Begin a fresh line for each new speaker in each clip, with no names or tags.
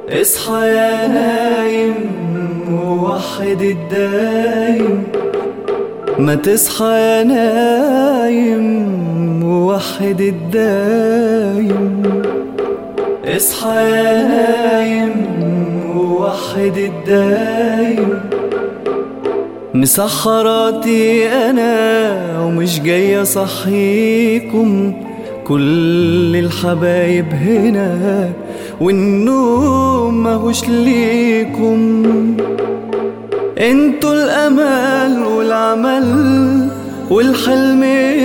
اصحى يا نايم ووحد الدايم ما تصحى يا نايم ووحد الدايم اصحى يا نايم ووحد الدايم مسحراتي انا ومش جاي اصحيكم كل الحبايب هنا والنوم ماهوش ليكم انتوا الامل والعمل والحلم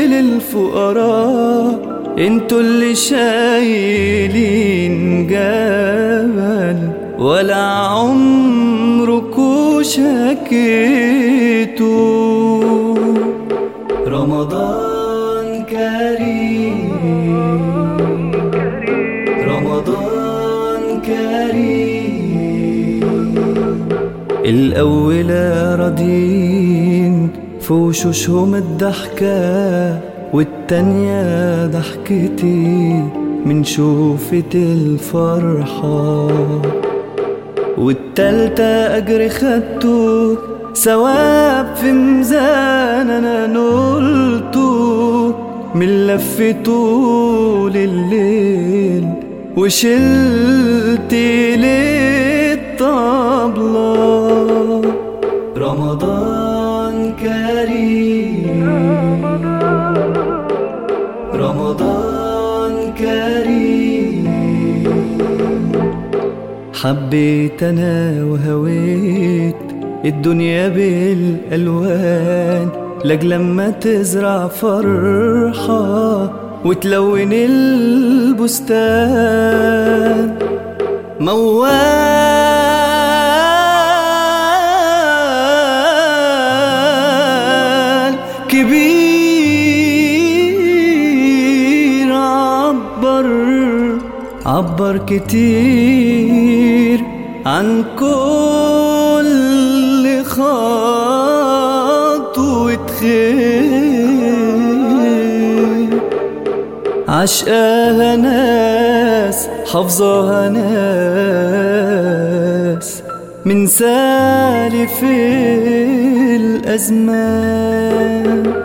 للفقراء انتوا اللي شايلين جبل ولا عمركوا شكيتوا رمضان كريم رمضان كريم الأولى راضين في وشوشهم الضحكة والتانية ضحكتي من شوفة الفرحة والتالتة أجر خدته ثواب في ميزان أنا نلته من لفته لليل وشلت ليه الطبلة رمضان كريم رمضان كريم حبيت انا وهويت الدنيا بالالوان لاجل لما تزرع فرحه وتلون البستان موال كبير عبر عبر كتير عن كل خطوة خير عشقاها ناس حافظاها ناس من سالف الأزمان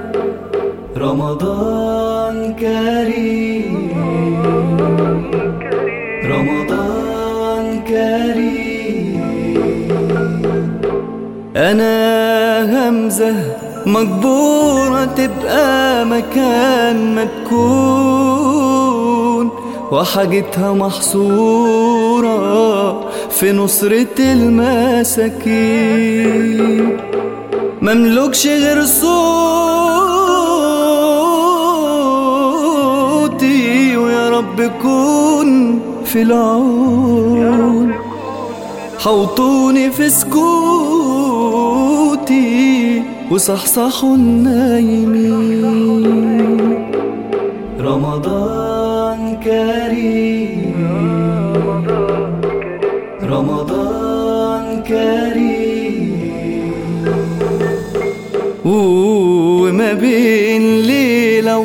رمضان كريم رمضان كريم أنا همزة مجبورة تبقى مكان ما تكون وحاجتها محصورة في نصرة المساكين مملكش غير صوتي ويا رب كون في العون حوطوني في سكوتي وصحصحوا النايمين رمضان كريم رمضان كريم وما بين ليلة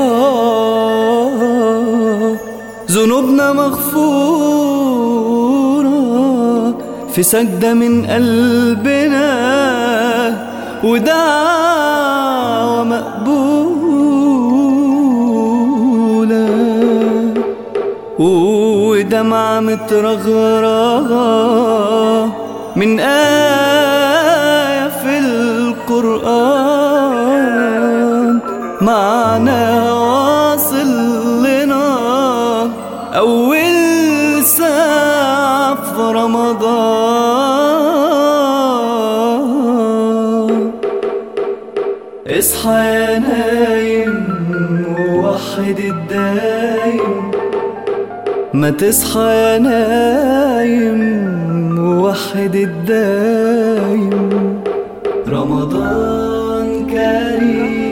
وضحى ذنوبنا مغفورة في سجدة من قلبنا ودعوة مقبولة ودمعة مترغرة من آية في القرآن معنى واصل لنا أول ساعة في رمضان اصحى يا نايم ووحد الدايم ما تصحى يا نايم ووحد الدايم رمضان كريم